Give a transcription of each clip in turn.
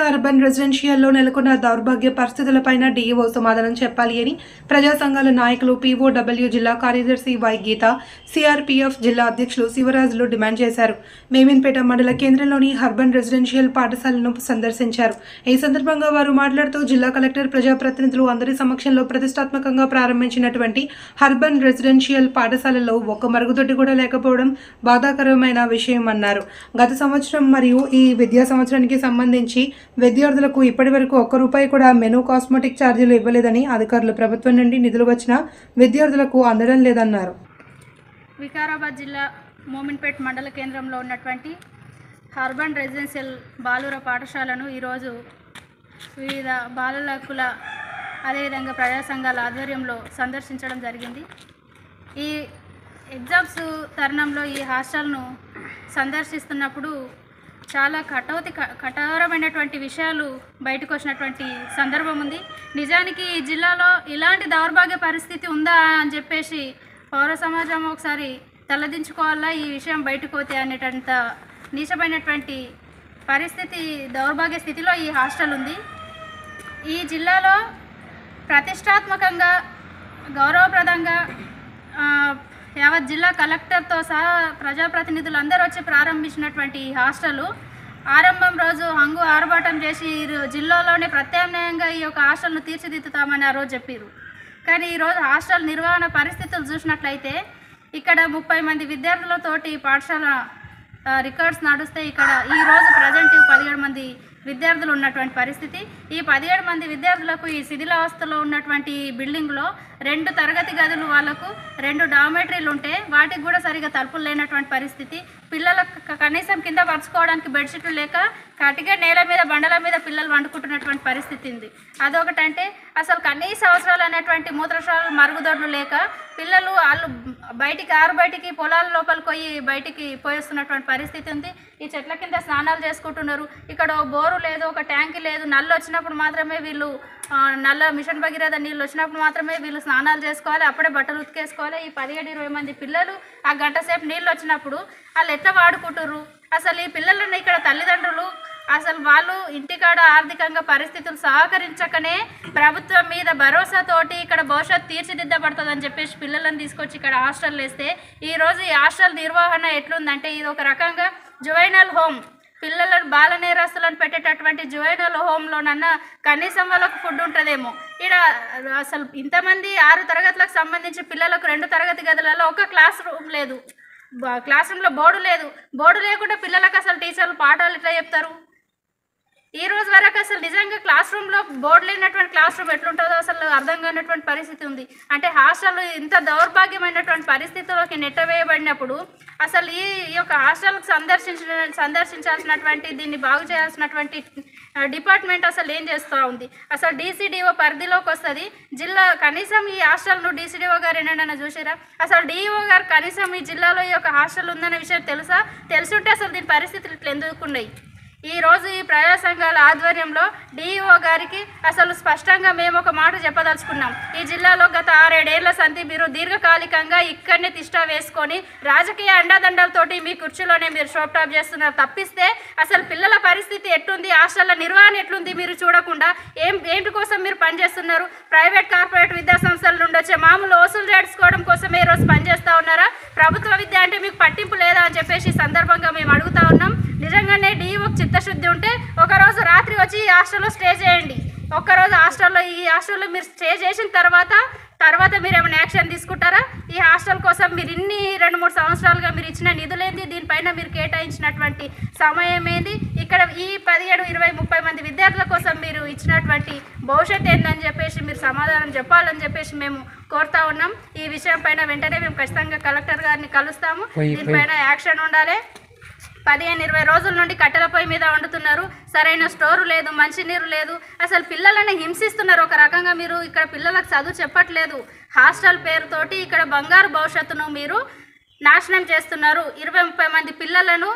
urban రెసిడెన్షియల్లో నెలకొన్న దౌర్భాగ్య పరిస్థితులపైన DEO సమాధానం చెప్పాలి అని ప్రజా సంఘాల నాయకులు పీఓడబ్ల్యూ జిల్లా కార్యదర్శి వై గీత సిఆర్పీఎఫ్ జిల్లా అధ్యక్షులు శివరాజులు డిమాండ్ చేశారు మేమిన్పేట మండల కేంద్రంలోని అర్బన్ రెసిడెన్షియల్ పాఠశాలను సందర్శించారు ఈ సందర్భంగా వారు మాట్లాడుతూ జిల్లా కలెక్టర్ ప్రజాప్రతినిధులు అందరి సమక్షంలో ప్రతిష్టాత్మకంగా ప్రారంభించినటువంటి అర్బన్ రెసిడెన్షియల్ పాఠశాలలో ఒక్క మరుగుదొడ్డి కూడా లేకపోవడం బాధాకరమైన విషయం అన్నారు గత సంవత్సరం మరియు ఈ విద్యా సంవత్సరానికి సంబంధించి విద్యార్థులకు ఇప్పటి వరకు ఒక్క రూపాయి కూడా మెనూ కాస్మెటిక్ ఛార్జీలు ఇవ్వలేదని అధికారులు ప్రభుత్వం నుండి నిధులు వచ్చినా విద్యార్థులకు అందడం లేదన్నారు వికారాబాద్ జిల్లా మోమిన్పేట్ మండల కేంద్రంలో ఉన్నటువంటి అర్బన్ రెసిడెన్షియల్ బాలుర పాఠశాలను ఈరోజు వివిధ బాలల హక్కుల అదేవిధంగా ప్రజా సంఘాల ఆధ్వర్యంలో సందర్శించడం జరిగింది ఈ ఎగ్జామ్స్ తరుణంలో ఈ హాస్టల్ను సందర్శిస్తున్నప్పుడు చాలా కటౌతి క- కఠోరమైనటువంటి విషయాలు బయటకు వచ్చినటువంటి సందర్భం ఉంది నిజానికి ఈ జిల్లాలో ఇలాంటి దౌర్భాగ్య పరిస్థితి ఉందా అని చెప్పేసి పౌర సమాజం ఒకసారి తలదించుకోవాలా ఈ విషయం బయటకు పోతే అనేటంత నీచమైనటువంటి పరిస్థితి దౌర్భాగ్య స్థితిలో ఈ హాస్టల్ ఉంది ఈ జిల్లాలో ప్రతిష్టాత్మకంగా గౌరవప్రదంగా ఆ, యావత్ జిల్లా కలెక్టర్తో సహా ప్రజాప్రతినిధులు అందరూ వచ్చి ప్రారంభించినటువంటి ఈ హాస్టల్ ఆరంభం రోజు హంగు ఆర్భాటం చేసి ఈ రో- జిల్లాలోనే ప్రత్యామ్నాయంగా ఈ యొక్క హాస్టల్ను తీర్చిదిద్దుతామని ఆ రోజు చెప్పారు కానీ ఈరోజు హాస్టల్ నిర్వహణ పరిస్థితులు చూసినట్లయితే ఇక్కడ ముప్పై మంది విద్యార్థులతోటి పాఠశాల ఆ, రికార్డ్స్ నడుస్తే ఇక్కడ ఈ రోజు ప్రజెంట్ పదిహేడు మంది విద్యార్థులు ఉన్నటువంటి పరిస్థితి ఈ పదిహేడు మంది విద్యార్థులకు ఈ శిథిలావస్థలో ఉన్నటువంటి ఈ బిల్డింగ్లో రెండు తరగతి గదులు వాళ్ళకు రెండు డామెటరీలు ఉంటే వాటికి కూడా సరిగా తలుపులు లేనటువంటి పరిస్థితి పిల్లలకు క- కనీసం కింద పరుచుకోవడానికి బెడ్షీట్లు లేక కటిగా నేల మీద బండల మీద పిల్లలు వండుకుంటున్నటువంటి పరిస్థితి ఉంది అదొకటంటే అసలు కనీస అవసరాలు అనేటువంటి మూత్రశాలలు మరుగుదొడ్లు లేక పిల్లలు వాళ్ళు బయటికి ఆరు బయటికి పొలాల లోపలికి పోయి బయటికి పోయేస్తున్నటువంటి పరిస్థితి ఉంది ఈ చెట్ల కింద స్నానాలు చేసుకుంటున్నారు ఇక్కడ ఓ బోరు లేదు ఒక ట్యాంక్ లేదు నల్లు వచ్చినప్పుడు మాత్రమే వీళ్ళు ఆ, నల్ల మిషన్ భగీరథ నీళ్ళు వచ్చినప్పుడు మాత్రమే వీళ్ళు స్నానాలు చేసుకోవాలి అప్పుడే బట్టలు ఉతికేసుకోవాలి ఈ పదిహేడు ఇరవై మంది పిల్లలు ఆ గంట సేపు నీళ్ళు వచ్చినప్పుడు వాళ్ళు ఎట్లా వాడుకుంటుర్రు అసలు ఈ పిల్లలను ఇక్కడ తల్లిదండ్రులు అసలు వాళ్ళు ఇంటికాడ ఆర్థికంగా పరిస్థితులు సహకరించకనే ప్రభుత్వం మీద భరోసాతోటి ఇక్కడ భవిష్యత్తు తీర్చిదిద్దబడుతుందని చెప్పేసి పిల్లలను తీసుకొచ్చి ఇక్కడ హాస్టల్ వేస్తే ఈ రోజు ఈ హాస్టల్ నిర్వహణ ఎట్లుందంటే ఇది ఒక రకంగా జువైనల్ హోమ్ పిల్లలను బాల నేరస్తులను పెట్టేటటువంటి జువైనల్ హోమ్లోనన్నా కనీసం వాళ్ళకు ఫుడ్ ఉంటుందేమో ఇక్కడ అసలు ఇంతమంది ఆరు తరగతులకు సంబంధించి పిల్లలకు రెండు తరగతి గదులలో ఒక క్లాస్ రూమ్ లేదు బ- క్లాస్ రూమ్లో బోర్డు లేదు బోర్డు లేకుండా పిల్లలకు అసలు టీచర్లు పాఠాలు ఎట్లా చెప్తారు ఈ రోజు వరకు అసలు నిజంగా క్లాస్ రూమ్లో బోర్డు లేనటువంటి క్లాస్ రూమ్ ఎట్లుంటుందో అసలు అర్థం కానటువంటి పరిస్థితి ఉంది అంటే హాస్టల్ ఇంత దౌర్భాగ్యమైనటువంటి పరిస్థితుల్లోకి నెట్టవేయబడినప్పుడు అసలు ఈ ఈ యొక్క హాస్టల్కి సందర్శించిన సందర్శించాల్సినటువంటి దీన్ని బాగు చేయాల్సినటువంటి ఆ, డిపార్ట్మెంట్ అసలు ఏం చేస్తూ ఉంది అసలు డీసీడీఓ పరిధిలోకి వస్తుంది జిల్లా కనీసం ఈ హాస్టల్ను డీసీడీఓ గారు ఏంటన్నా చూసారా అసలు డిఈఓ గారు కనీసం ఈ జిల్లాలో ఈ యొక్క హాస్టల్ ఉందనే విషయం తెలుసా తెలుసుంటే అసలు దీని పరిస్థితులు ఇట్లా ఎందుకు ఉన్నాయి ఈ రోజు ఈ ప్రజా సంఘాల ఆధ్వర్యంలో డిఈఓ గారికి అసలు స్పష్టంగా మేము ఒక మాట చెప్పదలుచుకున్నాం ఈ జిల్లాలో గత ఆరేడేళ్ల సంధి మీరు దీర్ఘకాలికంగా ఇక్కడనే తిష్టా వేసుకొని రాజకీయ అండాదండలతోటి మీ కుర్చీలోనే మీరు షోప్ టాప్ చేస్తున్నారు తప్పిస్తే అసలు పిల్లల పరిస్థితి ఎట్లుంది హాస్టల్ల నిర్వహణ ఎట్లుంది మీరు చూడకుండా ఏం ఏంటి కోసం మీరు పనిచేస్తున్నారు ప్రైవేట్ కార్పొరేట్ విద్యా సంస్థల నుండి వచ్చే మామూలు వసూలు చేర్చుకోవడం కోసమే ఈ రోజు పనిచేస్తా ఉన్నారా ప్రభుత్వ విద్య అంటే మీకు పట్టింపు లేదా అని చెప్పేసి ఈ సందర్భంగా మేము అడుగుతా ఉన్నాం నిజంగానే డీఓకి చిత్తశుద్ధి ఉంటే ఒకరోజు రాత్రి వచ్చి ఈ హాస్టల్లో స్టే చేయండి ఒక్కరోజు హాస్టల్లో ఈ హాస్టల్లో మీరు స్టే చేసిన తర్వాత తర్వాత మీరు ఏమైనా యాక్షన్ తీసుకుంటారా ఈ హాస్టల్ కోసం మీరు ఇన్ని రెండు మూడు సంవత్సరాలుగా మీరు ఇచ్చిన నిధులేంది దీనిపైన మీరు కేటాయించినటువంటి సమయం ఏంది ఇక్కడ ఈ పదిహేడు ఇరవై ముప్పై మంది విద్యార్థుల కోసం మీరు ఇచ్చినటువంటి భవిష్యత్ ఏందని చెప్పేసి మీరు సమాధానం చెప్పాలని చెప్పేసి మేము కోరుతా ఉన్నాం ఈ విషయం పైన వెంటనే మేము ఖచ్చితంగా కలెక్టర్ గారిని కలుస్తాము దీనిపైన యాక్షన్ ఉండాలి పదిహేను ఇరవై రోజుల నుండి కట్టెల పొయ్యి మీద వండుతున్నారు సరైన స్టోరు లేదు మంచినీరు లేదు అసలు పిల్లలని హింసిస్తున్నారు ఒక రకంగా మీరు ఇక్కడ పిల్లలకు చదువు చెప్పట్లేదు హాస్టల్ పేరుతోటి ఇక్కడ బంగారు భవిష్యత్తును మీరు నాశనం చేస్తున్నారు ఇరవై ముప్పై మంది పిల్లలను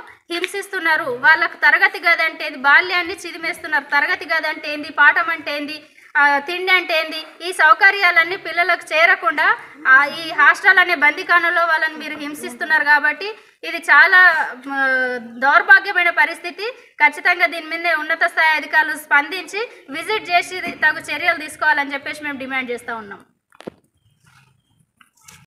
హింసిస్తున్నారు వాళ్ళకు తరగతి గది అంటే ఏంది బాల్యాన్ని చిదిమేస్తున్నారు తరగతి గది అంటే ఏంది పాఠం అంటే ఏంది ఆ, తిండి అంటే ఏంది ఈ సౌకర్యాలన్నీ పిల్లలకు చేరకుండా ఆ, ఈ హాస్టల్ అనే బందికాణలో వాళ్ళని మీరు హింసిస్తున్నారు కాబట్టి ఇది చాలా మ, దౌర్భాగ్యమైన పరిస్థితి ఖచ్చితంగా దీని మీద ఉన్నత స్థాయి అధికారులు స్పందించి విజిట్ చేసి తగు చర్యలు తీసుకోవాలని చెప్పేసి మేము డిమాండ్ చేస్తూ ఉన్నాం